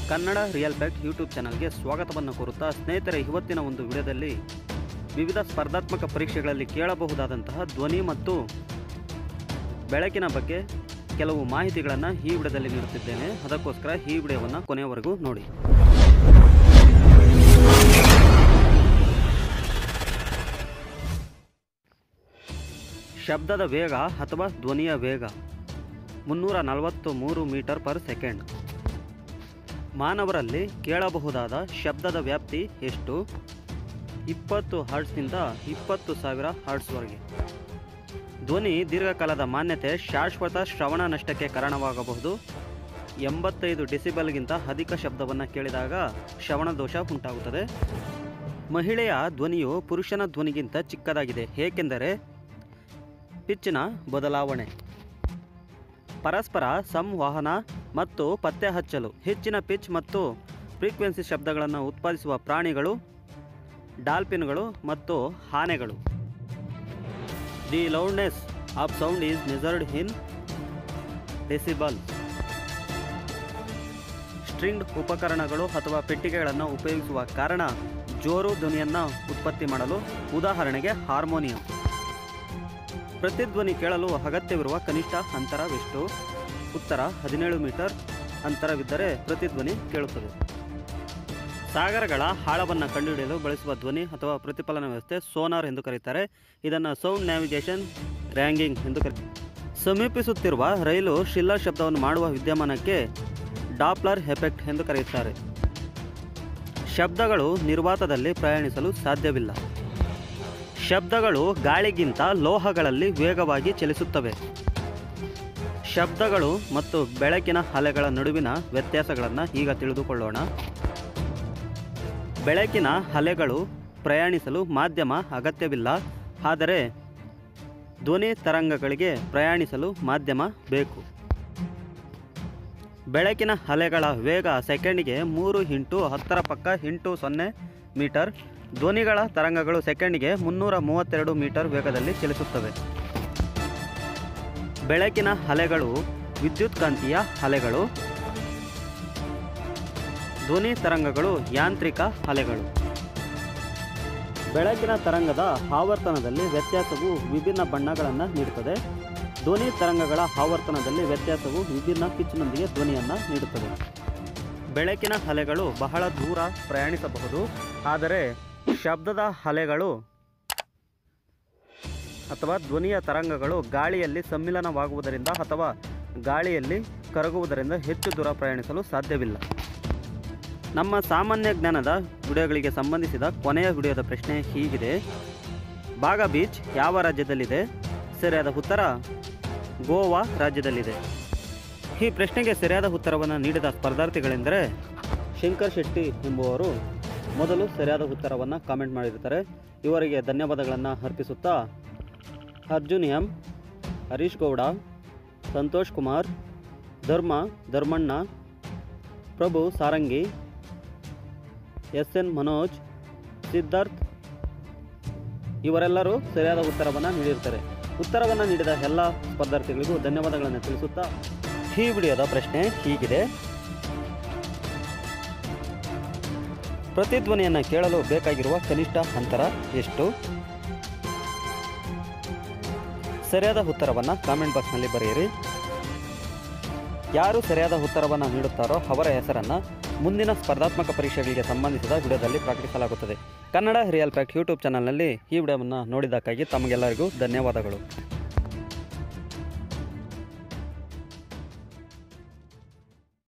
Kannada real fact YouTube ಚಾನಲ್ಗೆ ಸ್ವಾಗತವನ್ನು ಕೋರುತ್ತಾ ಸ್ನೇಹಿತರೆ ಇವತ್ತಿನ ಒಂದು ವಿಡಿಯೋದಲ್ಲಿ ವಿವಿಧ ಸ್ಪರ್ಧಾತ್ಮಕ ಪರೀಕ್ಷೆಗಳಲ್ಲಿ ಕೇಳಬಹುದಾದಂತಹ ಧ್ವನಿ ಮತ್ತು ಬೆಳಕಿನ ಬಗ್ಗೆ ಕೆಲವು ಮಾಹಿತಿಗಳನ್ನು ಈ ವಿಡಿಯೋದಲ್ಲಿ ನೀಡುತ್ತಿದ್ದೇನೆ ಅದಕ್ಕೋಸ್ಕರ ಈ ವಿಡಿಯೋವನ್ನು ಕೊನೆಯವರೆಗೂ ನೋಡಿ ಶಬ್ದದ ವೇಗ ಅಥವಾ ಧ್ವನಿಯ ವೇಗ ಮುನ್ನೂರ ನಲವತ್ತು ಮೂರು ಮೀಟರ್ ಪರ್ ಸೆಕೆಂಡ್ ಮಾನವರಲ್ಲಿ ಕೇಳಬಹುದಾದ ಶಬ್ದದ ವ್ಯಾಪ್ತಿ ಎಷ್ಟು ಇಪ್ಪತ್ತು ಹರ್ಟ್ಸ್ನಿಂದ ಇಪ್ಪತ್ತು ಸಾವಿರ ಹರ್ಟ್ಸ್ವರೆಗೆ ಧ್ವನಿ ದೀರ್ಘಕಾಲದ ಮಾನ್ಯತೆ ಶಾಶ್ವತ ಶ್ರವಣ ನಷ್ಟಕ್ಕೆ ಕಾರಣವಾಗಬಹುದು ಎಂಬತ್ತೈದು ಡೆಸಿಬಲ್ಗಿಂತ ಅಧಿಕ ಶಬ್ದವನ್ನು ಕೇಳಿದಾಗ ಶ್ರವಣ ದೋಷ ಉಂಟಾಗುತ್ತದೆ ಮಹಿಳೆಯ ಧ್ವನಿಯು ಪುರುಷನ ಧ್ವನಿಗಿಂತ ಚಿಕ್ಕದಾಗಿದೆ ಏಕೆಂದರೆ ಪಿಚ್ನ ಬದಲಾವಣೆ ಪರಸ್ಪರ ಸಂವಹನ ಮತ್ತು ಪತ್ತೆ ಹಚ್ಚಲು ಹೆಚ್ಚಿನ ಪಿಚ್ ಮತ್ತು ಫ್ರೀಕ್ವೆನ್ಸಿ ಶಬ್ದಗಳನ್ನು ಉತ್ಪಾದಿಸುವ ಪ್ರಾಣಿಗಳು ಡಾಲ್ಫಿನ್ಗಳು ಮತ್ತು ಆನೆಗಳು the loudness of sound is measured in decibel stringed ಉಪಕರಣಗಳು ಅಥವಾ ಪೆಟ್ಟಿಗೆಗಳನ್ನು ಉಪಯೋಗಿಸುವ ಕಾರಣ ಜೋರು ಧ್ವನಿಯನ್ನು ಉತ್ಪತ್ತಿ ಮಾಡಲು ಉದಾಹರಣೆಗೆ ಹಾರ್ಮೋನಿಯಂ ಪ್ರತಿಧ್ವನಿ ಕೇಳಲು ಅಗತ್ಯವಿರುವ ಕನಿಷ್ಠ ಅಂತರವೆಷ್ಟು ಉತ್ತರ ಹದಿನೇಳು ಮೀಟರ್ ಅಂತರವಿದ್ದರೆ ಪ್ರತಿಧ್ವನಿ ಕೇಳುತ್ತದೆ ಸಾಗರಗಳ ಆಳವನ್ನು ಕಂಡುಹಿಡಿಯಲು ಬಳಸುವ ಧ್ವನಿ ಅಥವಾ ಪ್ರತಿಫಲನ ವ್ಯವಸ್ಥೆ ಸೋನಾರ್ ಎಂದು ಕರೆಯುತ್ತಾರೆ ಇದನ್ನು ಸೌಂಡ್ ನ್ಯಾವಿಗೇಷನ್ ರ್ಯಾಂಗಿಂಗ್ ಎಂದು ಕರೆ ಸಮೀಪಿಸುತ್ತಿರುವ ರೈಲು ಶಿಲ್ಲರ್ ಶಬ್ದವನ್ನು ಮಾಡುವ ವಿದ್ಯಮಾನಕ್ಕೆ ಡಾಪ್ಲರ್ ಎಫೆಕ್ಟ್ ಎಂದು ಕರೆಯುತ್ತಾರೆ ಶಬ್ದಗಳು ನಿರ್ವಾತದಲ್ಲಿ ಪ್ರಯಾಣಿಸಲು ಸಾಧ್ಯವಿಲ್ಲ ಶಬ್ದಗಳು ಗಾಳಿಗಿಂತ ಲೋಹಗಳಲ್ಲಿ ವೇಗವಾಗಿ ಚಲಿಸುತ್ತವೆ ಶಬ್ದಗಳು ಮತ್ತು ಬೆಳಕಿನ ಅಲೆಗಳ ನಡುವಿನ ವ್ಯತ್ಯಾಸಗಳನ್ನು ಈಗ ತಿಳಿದುಕೊಳ್ಳೋಣ ಬೆಳಕಿನ ಅಲೆಗಳು ಪ್ರಯಾಣಿಸಲು ಮಾಧ್ಯಮ ಅಗತ್ಯವಿಲ್ಲ ಆದರೆ ಧ್ವನಿ ತರಂಗಗಳಿಗೆ ಪ್ರಯಾಣಿಸಲು ಮಾಧ್ಯಮ ಬೇಕು ಬೆಳಕಿನ ಅಲೆಗಳ ವೇಗ ಸೆಕೆಂಡಿಗೆ ಮೂರು ಇಂಟು ಹತ್ತರ ಪಕ್ಕ ಇಂಟು ಸೊನ್ನೆ ಮೀಟರ್ ಧ್ವನಿಗಳ ತರಂಗಗಳು ಸೆಕೆಂಡಿಗೆ ಮುನ್ನೂರ ಮೂವತ್ತೆರಡು ಮೀಟರ್ ವೇಗದಲ್ಲಿ ಚಲಿಸುತ್ತವೆ ಬೆಳಕಿನ ಅಲೆಗಳು ವಿದ್ಯುತ್ಕಾಂತೀಯ ಅಲೆಗಳು ಧ್ವನಿ ತರಂಗಗಳು ಯಾಂತ್ರಿಕ ಅಲೆಗಳು ಬೆಳಕಿನ ತರಂಗದ ಆವರ್ತನದಲ್ಲಿ ವ್ಯತ್ಯಾಸವು ವಿಭಿನ್ನ ಬಣ್ಣಗಳನ್ನು ನೀಡುತ್ತದೆ ಧ್ವನಿ ತರಂಗಗಳ ಆವರ್ತನದಲ್ಲಿ ವ್ಯತ್ಯಾಸವು ವಿಭಿನ್ನ ಪಿಚ್ನೊಂದಿಗೆ ಧ್ವನಿಯನ್ನು ನೀಡುತ್ತದೆ ಬೆಳಕಿನ ಅಲೆಗಳು ಬಹಳ ದೂರ ಪ್ರಯಾಣಿಸಬಹುದು ಆದರೆ ಶಬ್ದದ ಅಲೆಗಳು ಅಥವಾ ಧ್ವನಿಯ ತರಂಗಗಳು ಗಾಳಿಯಲ್ಲಿ ಸಮ್ಮಿಲನವಾಗುವುದರಿಂದ ಅಥವಾ ಗಾಳಿಯಲ್ಲಿ ಕರಗುವುದರಿಂದ ಹೆಚ್ಚು ದೂರ ಪ್ರಯಾಣಿಸಲು ಸಾಧ್ಯವಿಲ್ಲ ನಮ್ಮ ಸಾಮಾನ್ಯ ಜ್ಞಾನದ ವಿಡಿಯೋಗಳಿಗೆ ಸಂಬಂಧಿಸಿದ ಕೊನೆಯ ವಿಡಿಯೋದ ಪ್ರಶ್ನೆ ಹೀಗಿದೆ ಬಾಗ ಬೀಚ್ ಯಾವ ರಾಜ್ಯದಲ್ಲಿದೆ ಸರಿಯಾದ ಉತ್ತರ ಗೋವಾ ರಾಜ್ಯದಲ್ಲಿದೆ ಈ ಪ್ರಶ್ನೆಗೆ ಸರಿಯಾದ ಉತ್ತರವನ್ನು ನೀಡಿದ ಸ್ಪರ್ಧಾರ್ಥಿಗಳೆಂದರೆ ಶಂಕರ್ ಶೆಟ್ಟಿ ಎಂಬುವರು ಮೊದಲು ಸರಿಯಾದ ಉತ್ತರವನ್ನು ಕಾಮೆಂಟ್ ಮಾಡಿರ್ತಾರೆ ಇವರಿಗೆ ಧನ್ಯವಾದಗಳನ್ನು ಅರ್ಪಿಸುತ್ತಾ Arjun M Harish Gowda Santosh Kumar Dharma Dharmanna Prabhu Sarangi S N Manoj Siddharth ಇವರೆಲ್ಲರೂ ಸರಿಯಾದ ಉತ್ತರವನ್ನು ನೀಡಿರ್ತಾರೆ ಉತ್ತರವನ್ನು ನೀಡಿದ ಎಲ್ಲ ಸ್ಪರ್ಧಾರ್ಥಿಗಳಿಗೂ ಧನ್ಯವಾದಗಳನ್ನು ತಿಳಿಸುತ್ತಾ ಈ ವಿಡಿಯೋದ ಪ್ರಶ್ನೆ ಹೀಗಿದೆ ಪ್ರತಿಧ್ವನಿಯನ್ನು ಕೇಳಲು ಬೇಕಾಗಿರುವ ಕನಿಷ್ಠ ಅಂತರ ಎಷ್ಟು ಸರಿಯಾದ ಉತ್ತರವನ್ನು ಕಾಮೆಂಟ್ ಬಾಕ್ಸ್ನಲ್ಲಿ ಬರೆಯಿರಿ ಯಾರು ಸರಿಯಾದ ಉತ್ತರವನ್ನು ನೀಡುತ್ತಾರೋ ಅವರ ಹೆಸರನ್ನು ಮುಂದಿನ ಸ್ಪರ್ಧಾತ್ಮಕ ಪರೀಕ್ಷೆಗಳಿಗೆ ಸಂಬಂಧಿಸಿದ ವಿಡಿಯೋದಲ್ಲಿ ಪ್ರಕಟಿಸಲಾಗುತ್ತದೆ ಕನ್ನಡ ರಿಯಲ್ ಫ್ಯಾಕ್ಟ್ ಯೂಟ್ಯೂಬ್ ಚಾನಲ್ನಲ್ಲಿ ಈ ವಿಡಿಯೋವನ್ನು ನೋಡಿದ್ದಕ್ಕಾಗಿ ತಮಗೆಲ್ಲರಿಗೂ ಧನ್ಯವಾದಗಳು